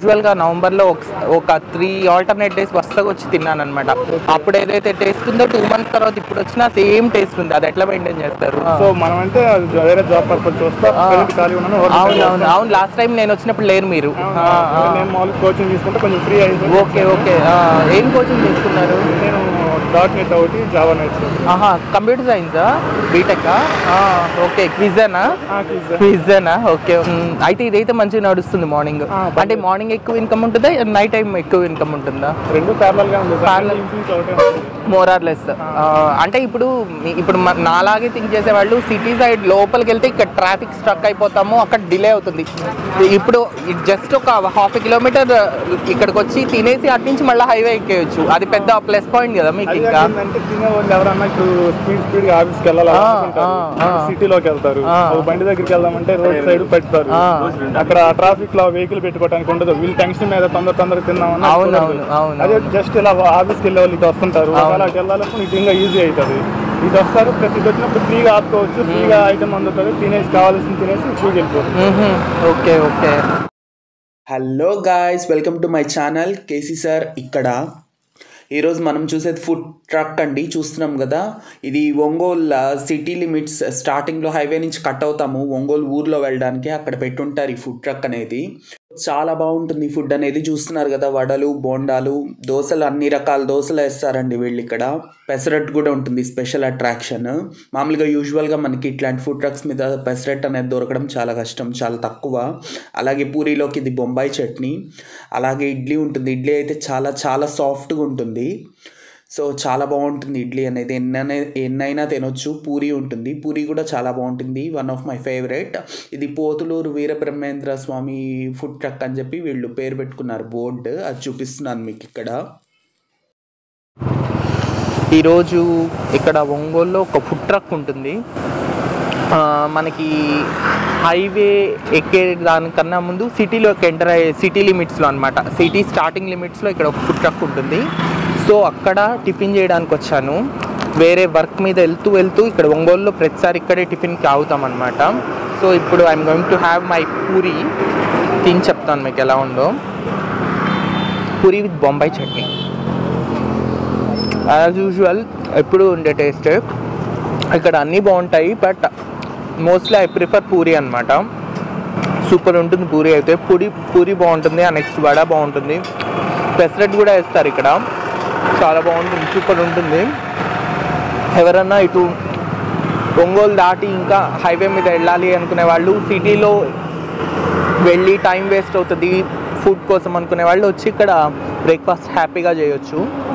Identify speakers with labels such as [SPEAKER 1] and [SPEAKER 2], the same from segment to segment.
[SPEAKER 1] యూజువల్గా నవంబర్లో ఒక ఒక త్రీ ఆల్టర్నేట్ డేస్ వరుసగా వచ్చి తిన్నాను అనమాట అప్పుడు ఏదైతే టేస్ట్ ఉందో టూ మంత్స్ తర్వాత ఇప్పుడు వచ్చినా సేమ్ టేస్ట్ ఉంది అది ఎట్లా మెయింటైన్ చేస్తారు
[SPEAKER 2] సో మనం అంటే వేరే జాబ్ పర్పస్ చూస్తా ప్రజెంట్ ఖాళీ ఉన్నాను hotel
[SPEAKER 1] అవును
[SPEAKER 2] ఖాళీ
[SPEAKER 1] అవును అవును లాస్ట్ టైం నేను వచ్చినప్పుడు లేరు మీరు
[SPEAKER 2] ఉన్నాను.
[SPEAKER 1] ఆ, ఆ.
[SPEAKER 2] నేను మామూలుగా కోచింగ్ తీసుకుంటే కొంచెం ఫ్రీ అయింది
[SPEAKER 1] ఓకే ఓకే ఆ, ఏం కోచింగ్ తీసుకున్నారు
[SPEAKER 2] నేను డాట్ నెట్ ఒకటి జావా నెట్
[SPEAKER 1] ఆహా కంప్యూటర్ సైన్సా బీటెక్ ఓకే క్విజనా క్విజనా ఓకే మ్, అయితే ఇదైతే మంచిగా నడుస్తుంది మార్నింగ్
[SPEAKER 2] ఆ,
[SPEAKER 1] అంటే మార్నింగ్ ఎక్కువ ఇన్కమ్ ఉంటుందా నైట్ టైం ఎక్కువ ఇన్కమ్ ఉంటుందా
[SPEAKER 2] రెండు ప్యారల్ గా ఉంది
[SPEAKER 1] Parallel. మోరార్ లెస్ అంటే ఇప్పుడు మీ- ఇప్పుడు మ- నాలాగే థింక్ చేసే వాళ్ళు సిటీ సైడ్ లోపలికి వెళ్తే ఇక్కడ ట్రాఫిక్ స్ట్రక్ అయిపోతాము అక్కడ డిలే అవుతుంది ఇప్పుడు జస్ట్ ఒక హాఫ్ కిలోమీటర్ ఇక్కడికి వచ్చి తినేసి అటు నుంచి మళ్ళీ హైవే ఎక్కేయచ్చు అది పెద్ద ప్లస్ పాయింట్ కదా మీకు
[SPEAKER 2] అది
[SPEAKER 1] ఇంకా
[SPEAKER 2] ఏంటంటే తినే వాళ్ళు ఎవరన్నా ఇప్పుడు స్పీడ్ స్పీడ్ గా ఆఫీస్కి వెళ్ళాలి
[SPEAKER 1] ఆ, ఆ, ఆ.
[SPEAKER 2] సిటీలోకి వెళ్తారు
[SPEAKER 1] ఆ.
[SPEAKER 2] ఒక బండి దగ్గరికి వెళ్దామంటే రోడ్ సైడ్ పెడతారు
[SPEAKER 1] ఆ.
[SPEAKER 2] అక్కడ ట్రాఫిక్ లో వెహికల్ పెట్టుకోవడానికి ఉండదు వీళ్ళు టెన్షన్ మీద తొందర తొందర తిందామని
[SPEAKER 1] అవును,
[SPEAKER 2] కుదరదు.
[SPEAKER 1] అవును, అవును,
[SPEAKER 2] అదే
[SPEAKER 1] అవును.
[SPEAKER 2] జస్ట్ ఇలా ఆఫీస్కి వెళ్ళే వాళ్ళు ఇటు వస్తుంటారు
[SPEAKER 1] అవును.
[SPEAKER 2] ఒకవేళ అటు వెళ్ళాలనుకుని ఇటు ఇంకా ఈజీ అవుతుంది ఇటు వస్తారు ప్లస్ ఇటు వచ్చినప్పుడు ఫ్రీగా ఆపుకోవచ్చు ఫ్రీగా ఐటమ్ అందుతుంది తినేసి కావాల్సింది తినేసి ఫ్రీగా వెళ్ళిపోతుంది
[SPEAKER 1] okay okay
[SPEAKER 3] hello guys welcome to my channel K C sir ఇక్కడ ఈరోజు మనం చూసేది ఫుడ్ ట్రక్ అండి చూస్తున్నాం కదా ఇది ఒంగోలు సిటీ లిమిట్స్ స్టార్టింగ్లో హైవే నుంచి కట్ అవుతాము ఒంగోలు ఊర్లో వెళ్ళడానికి అక్కడ పెట్టుంటారు ఈ ఫుడ్ ట్రక్ అనేది చాలా బాగుంటుంది ఈ ఫుడ్ అనేది చూస్తున్నారు కదా వడలు బోండాలు దోశలు అన్ని రకాల దోశలు వేస్తారండి వీళ్ళు ఇక్కడ పెసరట్ కూడా ఉంటుంది స్పెషల్ అట్రాక్షన్ మామూలుగా యూజువల్గా మనకి ఇట్లాంటి ఫుడ్ ట్రక్స్ మీద పెసరట్ అనేది దొరకడం చాలా కష్టం చాలా తక్కువ అలాగే పూరీలోకి ఇది బొంబాయి చట్నీ అలాగే ఇడ్లీ ఉంటుంది ఇడ్లీ అయితే చాలా చాలా సాఫ్ట్గా ఉంటుంది సో చాలా బాగుంటుంది ఇడ్లీ అనేది ఎన్నైనా ఎన్నైనా తినొచ్చు పూరి ఉంటుంది పూరి కూడా చాలా బాగుంటుంది వన్ ఆఫ్ మై ఫేవరెట్ ఇది పోతులూరు వీరబ్రహ్మేంద్ర స్వామి ఫుడ్ ట్రక్ అని చెప్పి వీళ్ళు పేరు పెట్టుకున్నారు బోర్డు అది చూపిస్తున్నాను మీకు ఇక్కడ
[SPEAKER 1] ఈరోజు ఇక్కడ ఒంగోలులో ఒక ఫుడ్ ట్రక్ ఉంటుంది ఆ, మనకి హైవే ఎక్కే దానికన్నా ముందు సిటీలోకి ఎంటర్ అయ్యే సిటీ లిమిట్స్లో అనమాట సిటీ స్టార్టింగ్ లిమిట్స్లో ఇక్కడ ఒక ఫుడ్ ట్రక్ ఉంటుంది సో అక్కడ టిఫిన్ చేయడానికి వచ్చాను వేరే వర్క్ మీద వెళ్తూ వెళ్తూ ఇక్కడ ఒంగోలులో ప్రతిసారి ఇక్కడే టిఫిన్కి ఆగుతాం అనమాట సో ఇప్పుడు I'm going to have my puri తిని చెప్తాను మీకు ఎలా ఉందో puri with Bombay chutney as usual ఎప్పుడు ఉండే టేస్ట్ ఇక్కడ అన్నీ బాగుంటాయి but mostly I prefer puri అనమాట సూపర్ ఉంటుంది పూరి అయితే పూరి పూరి బాగుంటుంది ఆ నెక్స్ట్ వడ బాగుంటుంది పెసరట్ కూడా వేస్తారు ఇక్కడ చాలా బాగుంటుంది సూపర్ ఉంటుంది ఎవరన్నా ఇటు ఒంగోలు దాటి ఇంకా హైవే మీద వెళ్ళాలి అనుకునే వాళ్ళు సిటీలో వెళ్ళి టైం వేస్ట్ అవుతుంది ఫుడ్ కోసం అనుకునే వాళ్ళు వచ్చి ఇక్కడ బ్రేక్ఫాస్ట్ హ్యాపీగా చేయొచ్చు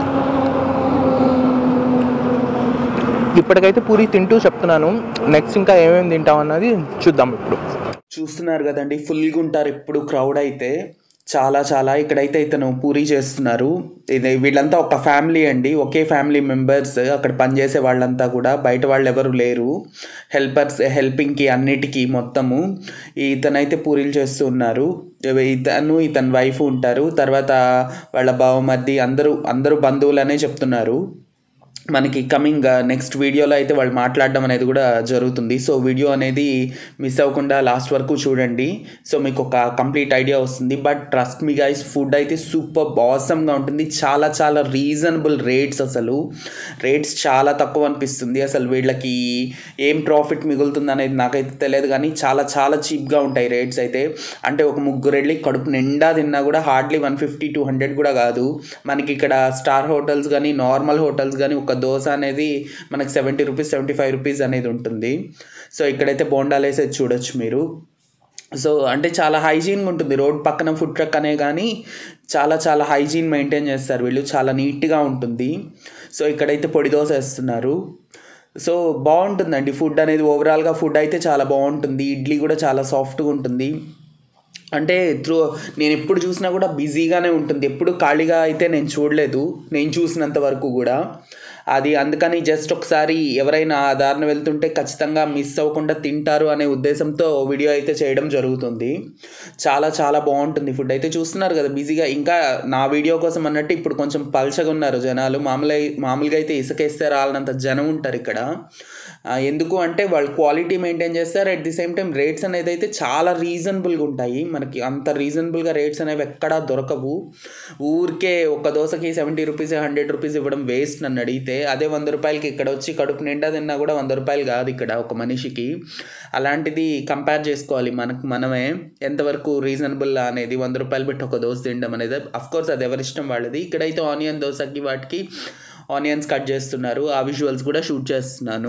[SPEAKER 1] ఇప్పటికైతే పూరి తింటూ చెప్తున్నాను నెక్స్ట్ ఇంకా ఏమేమి తింటాం అన్నది చూద్దాం ఇప్పుడు
[SPEAKER 3] చూస్తున్నారు కదండి ఫుల్గా ఉంటారు ఇప్పుడు క్రౌడ్ అయితే చాలా చాలా ఇక్కడైతే ఇతను పూరి చేస్తున్నారు ఇది వీళ్ళంతా ఒక ఫ్యామిలీ అండి ఒకే ఫ్యామిలీ మెంబర్స్ అక్కడ పనిచేసే వాళ్ళంతా కూడా బయట వాళ్ళు ఎవరు లేరు హెల్పర్స్ హెల్పింగ్కి అన్నిటికీ మొత్తము ఇతనైతే పూరీలు చేస్తూ ఉన్నారు ఇతను ఇతని వైఫ్ ఉంటారు తర్వాత వాళ్ళ బావమర్ది అందరూ అందరూ బంధువులనే చెప్తున్నారు మనకి కమింగ్ నెక్స్ట్ వీడియోలో అయితే వాళ్ళు మాట్లాడడం అనేది కూడా జరుగుతుంది సో వీడియో అనేది మిస్ అవ్వకుండా లాస్ట్ వరకు చూడండి సో మీకు ఒక కంప్లీట్ ఐడియా వస్తుంది but trust me guys food అయితే సూపర్ బాసమ్గా ఉంటుంది చాలా చాలా రీజనబుల్ రేట్స్ అసలు రేట్స్ చాలా తక్కువ అనిపిస్తుంది అసలు వీళ్ళకి ఏం ప్రాఫిట్ మిగులుతుంది అనేది నాకైతే తెలియదు కానీ చాలా చాలా చీప్గా ఉంటాయి రేట్స్ అయితే అంటే ఒక ముగ్గురు వెళ్ళి కడుపు నిండా తిన్నా కూడా hardly one fifty two hundred కూడా కాదు మనకి ఇక్కడ స్టార్ హోటల్స్ కానీ నార్మల్ హోటల్స్ కానీ ఒక దోశ అనేది మనకి seventy rupees seventy five rupees అనేది ఉంటుంది సో ఇక్కడైతే బోండాలు వేసేది చూడొచ్చు మీరు సో అంటే చాలా హైజీన్గా ఉంటుంది రోడ్ పక్కన ఫుడ్ ట్రక్ అనే కానీ చాలా చాలా హైజీన్ మెయింటైన్ చేస్తారు వీళ్ళు చాలా నీట్గా ఉంటుంది సో ఇక్కడైతే పొడి దోశ వేస్తున్నారు సో బాగుంటుందండి ఫుడ్ అనేది ఓవరాల్గా ఫుడ్ అయితే చాలా బాగుంటుంది ఇడ్లీ కూడా చాలా సాఫ్ట్గా ఉంటుంది అంటే త్రూ నేను ఎప్పుడు చూసినా కూడా బిజీగానే ఉంటుంది ఎప్పుడు ఖాళీగా అయితే నేను చూడలేదు నేను చూసినంత వరకు కూడా అది అందుకని జస్ట్ ఒకసారి ఎవరైనా ఆ దారిన వెళ్తుంటే ఖచ్చితంగా మిస్ అవ్వకుండా తింటారు అనే ఉద్దేశంతో వీడియో అయితే చేయడం జరుగుతుంది చాలా చాలా బాగుంటుంది ఫుడ్ అయితే చూస్తున్నారు కదా బిజీగా ఇంకా నా వీడియో కోసం అన్నట్టు ఇప్పుడు కొంచెం పల్చగా ఉన్నారు జనాలు మామూలుగా మామూలుగా అయితే ఇసుకేస్తే రాలనంత జనం ఉంటారు ఇక్కడ ఆ, ఎందుకు అంటే వాళ్ళు క్వాలిటీ మెయింటైన్ చేస్తారు at the same time rates అనేది అయితే చాలా రీజనబుల్గా ఉంటాయి మనకి అంత రీజనబుల్గా రేట్స్ అనేవి ఎక్కడా దొరకవు ఊరికే ఒక దోశకి సెవెంటీ రూపీస్ హండ్రెడ్ రూపీస్ ఇవ్వడం వేస్ట్ నన్ను అడిగితే అదే వంద రూపాయలకి ఇక్కడ వచ్చి కడుపు నిండా తిన్నా కూడా వంద రూపాయలు కాదు ఇక్కడ ఒక మనిషికి అలాంటిది కంపేర్ చేసుకోవాలి మనకు మనమే ఎంతవరకు రీజనబుల్ అనేది వంద రూపాయలు పెట్టి ఒక దోశ తినడం అనేది కోర్స్ అది ఎవరిష్టం వాళ్ళది ఇక్కడైతే ఆనియన్ దోశకి వాటికి ఆనియన్స్ కట్ చేస్తున్నారు ఆ విజువల్స్ కూడా షూట్ చేస్తున్నాను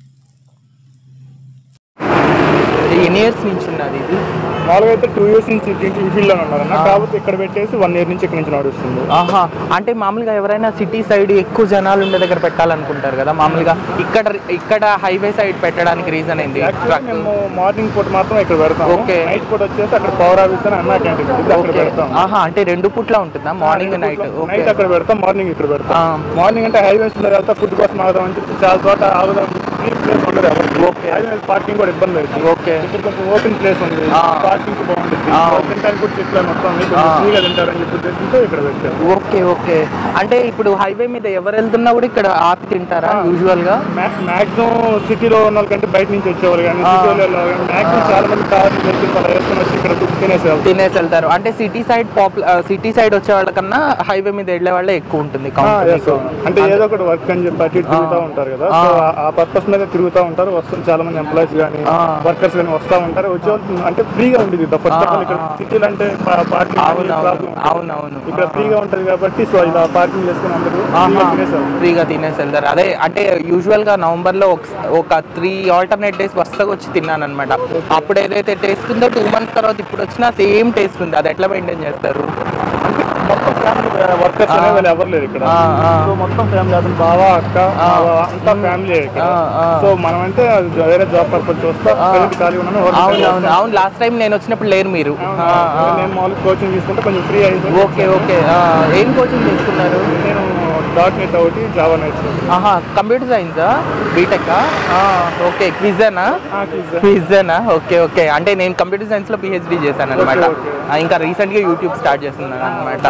[SPEAKER 1] ఎన్ని ఇయర్స్ నుంచి ఉన్నది ఇది
[SPEAKER 2] మామూలుగా అయితే టూ ఇయర్స్ నుంచి దీంట్లో ఈ ఫీల్డ్లో ఉన్నారన్న కాకపోతే ఇక్కడ పెట్టేసి వన్ ఇయర్ నుంచి ఇక్కడ నుంచి నడుస్తుంది
[SPEAKER 1] ఆహా అంటే మామూలుగా ఎవరైనా సిటీ సైడ్ ఎక్కువ జనాలు ఉండే దగ్గర పెట్టాలనుకుంటారు కదా మామూలుగా ఇక్కడ ఇక్కడ హైవే సైడ్ పెట్టడానికి రీజన్ ఏంది
[SPEAKER 2] యాక్చువల్లీ
[SPEAKER 1] ట్రక్
[SPEAKER 2] మేము మార్నింగ్ పూట మాత్రం ఇక్కడ పెడతాం
[SPEAKER 1] Okay.
[SPEAKER 2] నైట్ పూట వచ్చేసి అక్కడ పవర్ ఆఫీస్ అని అన్నా క్యాంటీన్ ఉంది అక్కడ
[SPEAKER 1] ఓకే
[SPEAKER 2] పెడతాం
[SPEAKER 1] ఆహా అంటే రెండు పూట్ల ఉంటుందా మార్నింగ్ నైట్ ఓకే
[SPEAKER 2] నైట్ అక్కడ పెడతాం మార్నింగ్ ఇక్కడ పెడతాం
[SPEAKER 1] ఆ.
[SPEAKER 2] మార్నింగ్ అంటే హైవేస్ మీద వెళ్తా ఫుడ్ కోసం ఆగుదాం అని చెప్పి చాలా చోట ఆగుదాం ఫ్రీ ప్లేస్ ఉండదు ఎవరికి
[SPEAKER 1] Okay.
[SPEAKER 2] హైవే పార్కింగ్ కూడా ఇబ్బంది అవుతుంది
[SPEAKER 1] ఓకే
[SPEAKER 2] ఇక్కడ కొంచెం ఓపెన్ ప్లేస్ ఉంది
[SPEAKER 1] ఆ.
[SPEAKER 2] పార్కింగ్ బాగుంటుంది
[SPEAKER 1] ఆ.
[SPEAKER 2] తింటానికి కూడా చెట్లు మొత్తం ఉంది. కొంచెం
[SPEAKER 1] ఆ.
[SPEAKER 2] ఫ్రీగా తింటారని చెప్పి ఉద్దేశంతో ఇక్కడ పెట్టాం
[SPEAKER 1] ఓకే ఓకే అంటే ఇప్పుడు హైవే మీద ఎవరు వెళ్తున్నా కూడా ఇక్కడ ఆపి తింటారా
[SPEAKER 2] ఆ.
[SPEAKER 1] యూజువల్ గా
[SPEAKER 2] మాక్సిమం సిటీలో ఉన్న వాళ్ళకంటే బయట నుంచి వచ్చేవాళ్ళు కానీ
[SPEAKER 1] ఆ.
[SPEAKER 2] సిటీలో మాక్సిమం చాలా మంది కార్లు వెహికల్స్ అలా వేసుకొని వచ్చి ఇక్కడ ఫుడ్ తినేసి వెళ్తారు
[SPEAKER 1] తినేసి వెళ్తారు అంటే city side popular city side వచ్చే వాళ్ళకన్నా హైవే మీద వెళ్ళే వాళ్ళే ఎక్కువ ఉంటుంది
[SPEAKER 2] ఆ,
[SPEAKER 1] count
[SPEAKER 2] yes,
[SPEAKER 1] మీకు.
[SPEAKER 2] అవును. అంటే ఏదో ఒకటి వర్క్ అని చెప్పి అటు ఇటు తిరుగుతూ ఉంటారు కదా
[SPEAKER 1] ఆ.
[SPEAKER 2] సో ఆ- ఆ పర్పస్ మీద తిరుగుతూ ఉంటారు వస్తుంది చాలా మంది ఎంప్లాయీస్ కానీ
[SPEAKER 1] ఆ.
[SPEAKER 2] వర్కర్స్ కానీ వస్తూ ఉంటారు వచ్చే వాళ్ళు అంటే ఫ్రీగా ఉండేది ఫస్ట్ ఆఫ్ ఆల్ ఇక్కడ
[SPEAKER 1] ఆ, ఆ.
[SPEAKER 2] సిటీలో అంటే పార్కింగ్
[SPEAKER 1] అవునవును అవునవును
[SPEAKER 2] ఇక్కడ ఫ్రీగా ఉంటది కాబట్టి సో ఇలా పార్కింగ్ చేసుకుని అందరూ ఫ్రీగా తినేసారు
[SPEAKER 1] ఫ్రీగా తినేసి వెళ్తారు అదే అంటే యూజువల్ గా నవంబర్ లో ఒక- ఒక త్రీ ఆల్టర్నేట్ డేస్ వస్తాగా వచ్చి తిన్నాను అనమాట అప్పుడు ఏదైతే టేస్ట్ ఉందో టూ మంత్స్ తర్వాత ఇప్పుడు వచ్చినా సేమ్ టేస్ట్ ఉంది అది ఎట్లా మెయింటైన్ చేస్తారు
[SPEAKER 2] మొత్తం ఫ్యామిలీ వర్కర్స్ అనే వాళ్ళు ఎవరు లేరు ఇక్కడ
[SPEAKER 1] ఆ, ఆ.
[SPEAKER 2] సో మొత్తం ఫ్యామిలీ అతను బావ అక్క
[SPEAKER 1] ఆ.
[SPEAKER 2] బావ, అంతా ఫ్యామిలీ ఇక్కడ
[SPEAKER 1] ఆ, ఆ.
[SPEAKER 2] సో మనం అంటే వేరే జాబ్ పర్పస్ చూస్తా
[SPEAKER 1] ఆ.
[SPEAKER 2] ప్రజెంట్ ఖాళీ ఉన్నాను
[SPEAKER 1] అవును అవును అవును లాస్ట్ టైం నేను వచ్చినప్పుడు లేరు మీరు ఆ, ఆ.
[SPEAKER 2] నేను మామూలుగా కోచింగ్ తీసుకుంటే కొంచెం ఫ్రీ అయిపోయింది
[SPEAKER 1] ఓకే ఓకే ఆ, ఏం కోచింగ్ తీసుకున్నారు
[SPEAKER 2] నేను డాట్ నెట్ ఒకటి జావా నేర్చుకున్నాను
[SPEAKER 1] ఆహా కంప్యూటర్ సైన్సా బీటెక్ ఓకే క్విజనా
[SPEAKER 2] quiz.
[SPEAKER 1] క్విజనా ఓకే ఓకే అంటే నేను కంప్యూటర్ సైన్స్ లో పిహెచ్డి చేశాను అనమాట
[SPEAKER 2] Okay,
[SPEAKER 1] ఇంకా రీసెంట్ గా యూట్యూబ్ స్టార్ట్ చేస్తున్నాను అనమాట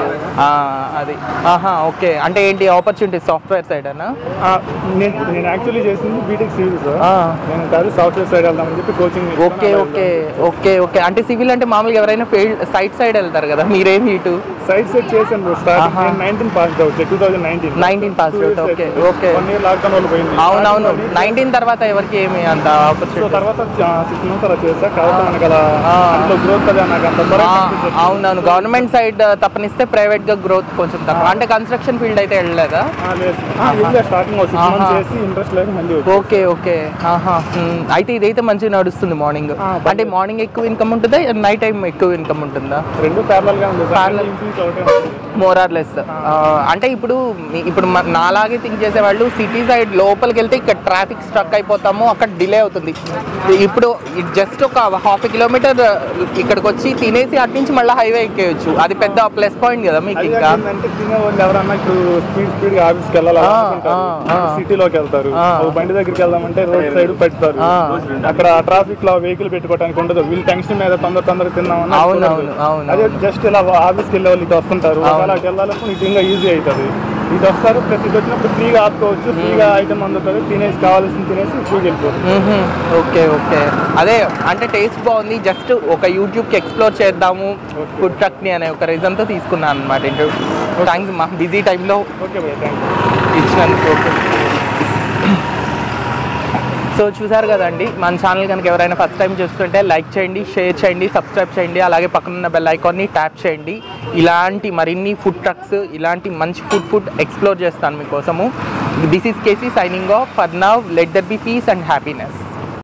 [SPEAKER 1] అది ఆహా ఓకే అంటే ఏంటి ఆపర్చునిటీ సాఫ్ట్వేర్ సైడ్ అనా
[SPEAKER 2] ఆ, నేను నేను యాక్చువల్లీ చేసింది బీటెక్ సివిల్ సార్
[SPEAKER 1] ఆ.
[SPEAKER 2] నేను కాదు సాఫ్ట్వేర్ సైడ్ వెళ్దామని చెప్పి coaching
[SPEAKER 1] okay okay okay okay అంటే సివిల్ అంటే మామూలుగా ఎవరైనా ఫీల్డ్ సైట్ సైడ్ వెళ్తారు కదా మీరేం ఇటు
[SPEAKER 2] సైడ్ సెట్ చేశాను స్టార్టింగ్
[SPEAKER 1] ఆహా.
[SPEAKER 2] నేను nineteen pass out two thousand nineteen
[SPEAKER 1] nineteen pass out okay okay
[SPEAKER 2] one year lockdown వల్ల పోయింది
[SPEAKER 1] అవునవును నైన్టీన్ తర్వాత ఎవరికి ఏమి అంత
[SPEAKER 2] సో
[SPEAKER 1] ఆపర్చునిటీ
[SPEAKER 2] తర్వాత సిక్స్ మంత్స్ అలా చేసా కాబట్టి మనకు అలా
[SPEAKER 1] ఆ.
[SPEAKER 2] అందులో గ్రోత్ అది నాకు అంత త్వరగా
[SPEAKER 1] ఆ,
[SPEAKER 2] కనిపించదు.
[SPEAKER 1] అవునవును గవర్నమెంట్ సైడ్ తప్పనిస్తే ప్రైవేట్ గా గ్రోత్ కొంచెం తక్కువ అంటే కన్స్ట్రక్షన్ ఫీల్డ్ అయితే వెళ్ళలేదా
[SPEAKER 2] ఆ, లేదు ఆ, ఇల్లే స్టార్టింగ్ ఒక సిక్స్
[SPEAKER 1] ఆహా.
[SPEAKER 2] మంత్స్ చేసి ఇంట్రెస్ట్ లేదు మళ్ళీ వచ్చి.
[SPEAKER 1] ఓకే ఓకే ఆహా మ్, అయితే ఇదైతే మంచిగా నడుస్తుంది మార్నింగ్
[SPEAKER 2] ఆ,
[SPEAKER 1] అంటే మార్నింగ్ ఎక్కువ ఇన్కమ్ ఉంటుందా నైట్ టైం ఎక్కువ ఇన్కమ్ ఉంటుందా
[SPEAKER 2] రెండు ప్యారలల్ గా ఉంది
[SPEAKER 1] Parallel.
[SPEAKER 2] ఇన్ఫ్లుయెన్స్ ఒకటే ఉంటుంది
[SPEAKER 1] మోరార్ లెస్ అంటే ఇప్పుడు మీ- ఇప్పుడు మ- నాలాగే థింక్ చేసే వాళ్ళు సిటీ సైడ్ లోపలికి వెళ్తే ఇక్కడ ట్రాఫిక్ స్ట్రక్ అయిపోతాము అక్కడ డిలే అవుతుంది ఇప్పుడు జస్ట్ ఒక హాఫ్ కిలోమీటర్ ఇక్కడికి వచ్చి తినేసి అటు నుంచి మళ్ళీ హైవే ఎక్కేయచ్చు అది పెద్ద ప్లస్ పాయింట్ కదా మీకు
[SPEAKER 2] అది
[SPEAKER 1] ఇంకా
[SPEAKER 2] కాక ఏంటంటే తినే వాళ్ళు ఎవరన్నా ఇప్పుడు స్పీడ్ స్పీడ్ గా ఆఫీస్కి వెళ్ళాలి
[SPEAKER 1] ఆ, ఆ, ఆ.
[SPEAKER 2] సిటీలోకి వెళ్తారు
[SPEAKER 1] ఆ.
[SPEAKER 2] ఒక బండి దగ్గరికి వెళ్దామంటే రోడ్ సైడ్ పెడతారు
[SPEAKER 1] ఆ.
[SPEAKER 2] అక్కడ ట్రాఫిక్ లో వెహికల్ పెట్టుకోవడానికి ఉండదు వీళ్ళు టెన్షన్ మీద తొందర తొందర తిందామని
[SPEAKER 1] అవును,
[SPEAKER 2] కుదరదు.
[SPEAKER 1] అవును, అవును.
[SPEAKER 2] అదే జస్ట్ ఇలా ఆఫీస్కి వెళ్ళే వాళ్ళు ఇటు వస్తుంటారు
[SPEAKER 1] అవును.
[SPEAKER 2] ఒకవేళ అటు వెళ్ళాలంటే ఇది ఇంకా ఈజీ అవుతుంది ఇటు వస్తారు ప్రతి ఇటు వచ్చినప్పుడు ఫ్రీగా ఆపుకోవచ్చు ఫ్రీగా ఐటమ్ అందుతుంది తినేసి కావాల్సింది తినేసి ఫ్రీగా వెళ్ళిపోతుంది
[SPEAKER 1] మ్మ్హ. ఓకే ఓకే అదే అంటే టేస్ట్ బాగుంది జస్ట్ ఒక యూట్యూబ్కి ఎక్స్ప్లోర్ చేద్దాము ఫుడ్ ట్రక్ని అనే ఒక రీజన్తో తీసుకున్నాను అనమాట ఇంటర్వ్యూ థ్యాంక్స్ మా బిజీ టైంలో
[SPEAKER 2] ఓకే బాయ్ థ్యాంక్ యూ
[SPEAKER 1] ఇచ్చినందుకు ఓకే సో చూసారు కదండి మన ఛానల్ కనుక ఎవరైనా ఫస్ట్ టైం చూస్తుంటే లైక్ చేయండి షేర్ చేయండి సబ్స్క్రైబ్ చేయండి అలాగే పక్కన ఉన్న బెల్ ఐకాన్ని ట్యాప్ చేయండి ఇలాంటి మరిన్ని ఫుడ్ ట్రక్స్ ఇలాంటి మంచి ఫుడ్ ఫుడ్ ఎక్స్ప్లోర్ చేస్తాను మీకోసము this is K C signing off for now let there be peace and happiness